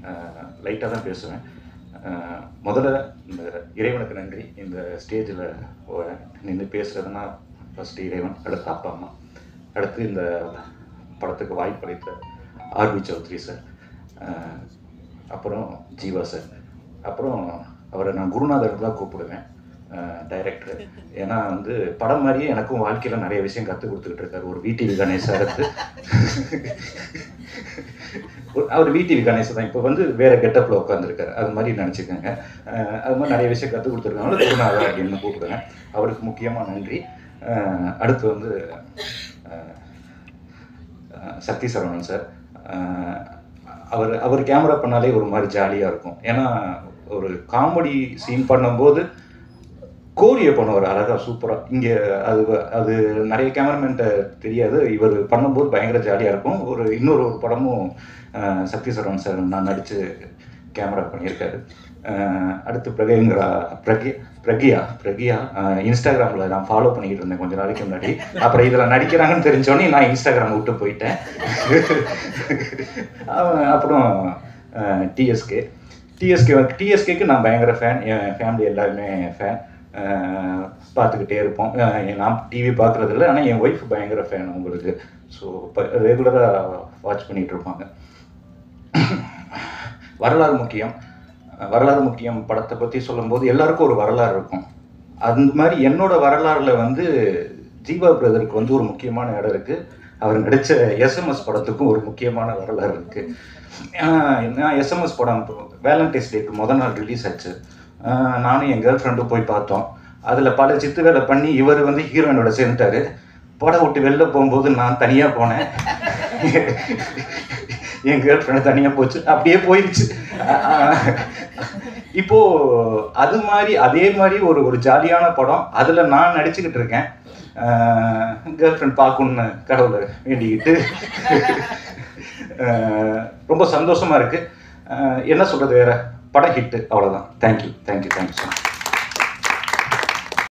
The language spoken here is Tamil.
லைட்டாக தான் பேசுவேன் அஹ், முதல்ல இந்த இறைவனுக்கு நன்றி இந்த ஸ்டேஜில் நின்று பேசுகிறதுனா ஃபஸ்ட்டு இறைவன் அடுத்து அப்பா அம்மா அடுத்து இந்த படத்துக்கு வாய்ப்பளித்த ஆர்பி சௌத்ரி சார் அஹ், அப்புறம் ஜீவா சார் அப்புறம் அவரை நான் குருநாதர் தான் கூப்பிடுவேன் டைரக்டர் ஏன்னா வந்து படம் மாதிரியே எனக்கும் வாழ்க்கையில் நிறைய விஷயம் கற்றுக் கொடுத்துக்கிட்டு இருக்காரு ஒரு விடிவி கணேஷ் சாருக்கு ஒரு- அவர் விடிவி கணேஷ் தான் இப்போ வந்து வேற கெட்டப்பில் உட்காந்துருக்காரு அது மாதிரி நினச்சிக்கோங்க அது மாதிரி நிறைய விஷயம் கற்றுக் கொடுத்துருக்காங்க குருநாதர் அப்படின்னு கூப்பிடுவேன் அவருக்கு முக்கியமாக நன்றி அஹ், அடுத்து வந்து அஹ், அஹ், சக்தி சரவணன் சார் அஹ், அவர் அவர் கேமரா பண்ணாலே ஒரு மாதிரி ஜாலியாக இருக்கும் ஏன்னா ஒரு காமெடி சீன் பண்ணும்போது கோரிய பண்ணுவார் அழகாக சூப்பராக இங்கே அது அது நிறைய கேமராமேன்ட்ட தெரியாது இவர் பண்ணும்போது பயங்கர ஜாலியாக இருக்கும் ஒரு இன்னொரு ஒரு படமும் அஹ், சக்தி சரவணன் சார் நான் நடித்து கேமரா பண்ணியிருக்காரு அஹ், அடுத்து பிரகேங்கிரா பிரகி பிரகியா பிரகியா இன்ஸ்டாகிராமில் நான் ஃபாலோ பண்ணிக்கிட்டு இருந்தேன் கொஞ்ச நாளைக்கு முன்னாடி அப்புறம் இதில் நடிக்கிறாங்கன்னு தெரிஞ்சோடனே நான் இன்ஸ்டாகிராம் விட்டு போயிட்டேன் அவன் அப்புறம் டிஎஸ்கே டிஎஸ்கே டிஎஸ்கேக்கு நான் பயங்கர ஃபேன் என் ஃபேமிலி எல்லாருமே ஃபேன் பார்த்துக்கிட்டே இருப்போம் அஹ் நான் டிவி பார்க்குறது இல்லை ஆனால் என் ஒய்ஃப் பயங்கர ஃபேன் உங்களுக்கு ஸோ இப்போ ரெகுலராக வாட்ச் பண்ணிகிட்டு இருப்பாங்க வரலாறு முக்கியம் வரலாறு முக்கியம் படத்தை பற்றி சொல்லும்போது எல்லாருக்கும் ஒரு வரலாறு இருக்கும் அந்த மாதிரி என்னோட வரலாறுல வந்து ஜீவா பிரதருக்கு வந்து ஒரு முக்கியமான இடம் இருக்குது அவர் நடித்த எஸ்எம்எஸ் படத்துக்கும் ஒரு முக்கியமான வரலாறு இருக்குது நான் எஸ்எம்எஸ் படம் வேலண்டைன்ஸ் டேக்கு முத நாள் ரிலீஸ் ஆச்சு ஆஹ் நானும் என் கேர்ள் ஃப்ரெண்டும் போய் பார்த்தோம் அதில் பல சித்து வேலை பண்ணி இவர் வந்து ஹீரோயினோட சேர்ந்துட்டாரு படம் விட்டு வெளில போகும்போது நான் தனியாக போனேன் என் கேர்ள் ஃப்ரெண்ட் தனியாக போச்சு அப்படியே போயிடுச்சு ஆஹ் இப்போ அது மாதிரி அதே மாதிரி ஒரு ஒரு ஜாலியான படம் அதில் நான் நடிச்சுக்கிட்டு இருக்கேன் கேர்ள் ஃப்ரெண்ட் பார்க்கணுன்னு கடவுளை வேண்டிக்கிட்டு ஆஹ் ரொம்ப சந்தோஷமா இருக்கு ஆஹ் என்ன சொல்றது வேற படம் ஹிட்டு அவ்வளோதான் thank you thank you thank you so much